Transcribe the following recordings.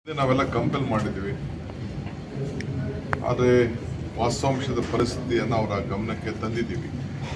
ನಾವೆಲ್ಲ ಕಂಪೇಲ್ ಮಾಡಿದ್ದೀವಿ ಆದರೆ ವಾಸ್ತವಾಂಶದ ಪರಿಸ್ಥಿತಿಯನ್ನು ಅವರ ಗಮನಕ್ಕೆ ತಂದಿದ್ದೀವಿ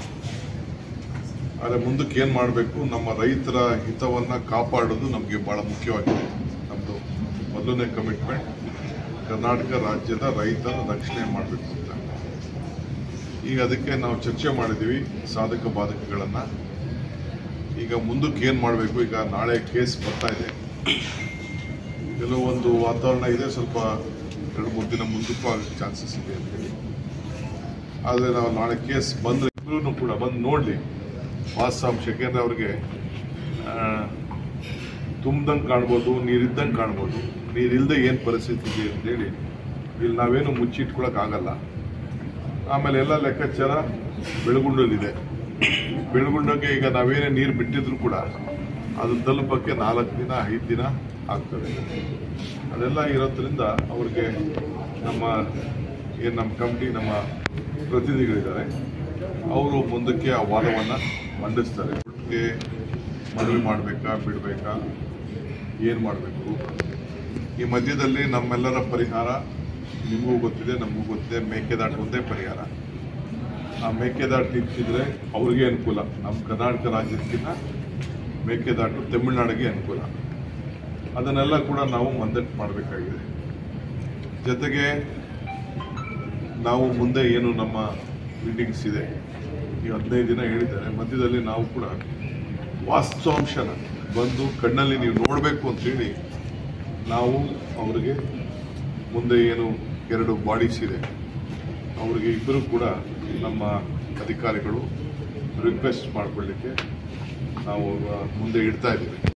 ಆದರೆ ಮುಂದಕ್ಕೆ ಏನು ಮಾಡಬೇಕು ನಮ್ಮ ರೈತರ ಹಿತವನ್ನು ಕಾಪಾಡೋದು ನಮಗೆ ಭಾಳ ಮುಖ್ಯವಾಗಿದೆ ನಮ್ಮದು ಮೊದಲನೇ ಕಮಿಟ್ಮೆಂಟ್ ಕರ್ನಾಟಕ ರಾಜ್ಯದ ರೈತರ ರಕ್ಷಣೆ ಮಾಡಬೇಕು ಅಂತ ಈಗ ಅದಕ್ಕೆ ನಾವು ಚರ್ಚೆ ಮಾಡಿದ್ದೀವಿ ಸಾಧಕ ಬಾಧಕಗಳನ್ನು ಈಗ ಮುಂದಕ್ಕೆ ಏನು ಮಾಡಬೇಕು ಈಗ ನಾಳೆ ಕೇಸ್ ಬರ್ತಾ ಇದೆ ಕೆಲವೊಂದು ವಾತಾವರಣ ಇದೆ ಸ್ವಲ್ಪ ಎರಡು ಮೂರು ದಿನ ಮುಂದಕ್ಕೂ ಆಗಕ್ಕೆ ಚಾನ್ಸಸ್ ಇದೆ ಅಂತೇಳಿ ಆದರೆ ನಾವು ನಾಳೆ ಕೇಸ್ ಬಂದರೆ ಇಬ್ಬರೂ ಕೂಡ ಬಂದು ನೋಡಲಿ ವಾಸ್ತವಾಂಶ ಯಾಕೆಂದರೆ ಅವ್ರಿಗೆ ತುಂಬ್ದಂಗೆ ಕಾಣ್ಬೋದು ನೀರಿದ್ದಂಗೆ ಕಾಣ್ಬೋದು ನೀರಿಲ್ಲದೆ ಏನು ಪರಿಸ್ಥಿತಿ ಇದೆ ಅಂತೇಳಿ ಇಲ್ಲಿ ನಾವೇನು ಮುಚ್ಚಿಟ್ಕೊಳಕ್ಕಾಗಲ್ಲ ಆಮೇಲೆ ಎಲ್ಲ ಲೆಕ್ಕಾಚಾರ ಬೆಳಗುಂಡಲ್ಲಿದೆ ಬೆಳಗುಂಡಕ್ಕೆ ಈಗ ನಾವೇನೇ ನೀರು ಬಿಟ್ಟಿದ್ರು ಕೂಡ ಅದು ತಲುಪಕ್ಕೆ ನಾಲ್ಕು ದಿನ ಐದು ದಿನ ಆಗ್ತದೆ ಅದೆಲ್ಲ ಇರೋದ್ರಿಂದ ಅವ್ರಿಗೆ ನಮ್ಮ ಏನು ನಮ್ಮ ಕಮಿಟಿ ನಮ್ಮ ಪ್ರತಿನಿಧಿಗಳಿದ್ದಾರೆ ಅವರು ಮುಂದಕ್ಕೆ ಆ ವಾದವನ್ನು ಮಂಡಿಸ್ತಾರೆ ಒಟ್ಟಿಗೆ ಮನವಿ ಮಾಡಬೇಕಾ ಬಿಡಬೇಕಾ ಏನು ಮಾಡಬೇಕು ಈ ಮಧ್ಯದಲ್ಲಿ ನಮ್ಮೆಲ್ಲರ ಪರಿಹಾರ ನಿಮಗೂ ಗೊತ್ತಿದೆ ನಮಗೂ ಗೊತ್ತಿದೆ ಮೇಕೆದಾಟು ಒಂದೇ ಪರಿಹಾರ ಆ ಮೇಕೆದಾಟು ನಿಂತಿದ್ರೆ ಅವ್ರಿಗೆ ಅನುಕೂಲ ನಮ್ಮ ಕರ್ನಾಟಕ ರಾಜ್ಯಕ್ಕಿಂತ ಮೇಕೆದಾಟು ತಮಿಳುನಾಡಿಗೆ ಅನುಕೂಲ ಅದನ್ನೆಲ್ಲ ಕೂಡ ನಾವು ಮಂದಟ್ಟು ಮಾಡಬೇಕಾಗಿದೆ ಜೊತೆಗೆ ನಾವು ಮುಂದೆ ಏನು ನಮ್ಮ ಮೀಟಿಂಗ್ಸ್ ಇದೆ ಈ ಹದಿನೈದು ದಿನ ಹೇಳಿದ್ದಾರೆ ಮಧ್ಯದಲ್ಲಿ ನಾವು ಕೂಡ ವಾಸ್ತವಾಂಶನ ಬಂದು ಕಣ್ಣಲ್ಲಿ ನೀವು ನೋಡಬೇಕು ಅಂತೇಳಿ ನಾವು ಅವರಿಗೆ ಮುಂದೆ ಏನು ಎರಡು ಬಾಡೀಸ್ ಇದೆ ಅವರಿಗೆ ಇಬ್ಬರು ಕೂಡ ನಮ್ಮ ಅಧಿಕಾರಿಗಳು ರಿಕ್ವೆಸ್ಟ್ ಮಾಡ್ಕೊಳ್ಳಿಕ್ಕೆ ನಾವು ಮುಂದೆ ಇಡ್ತಾ ಇದ್ದೀವಿ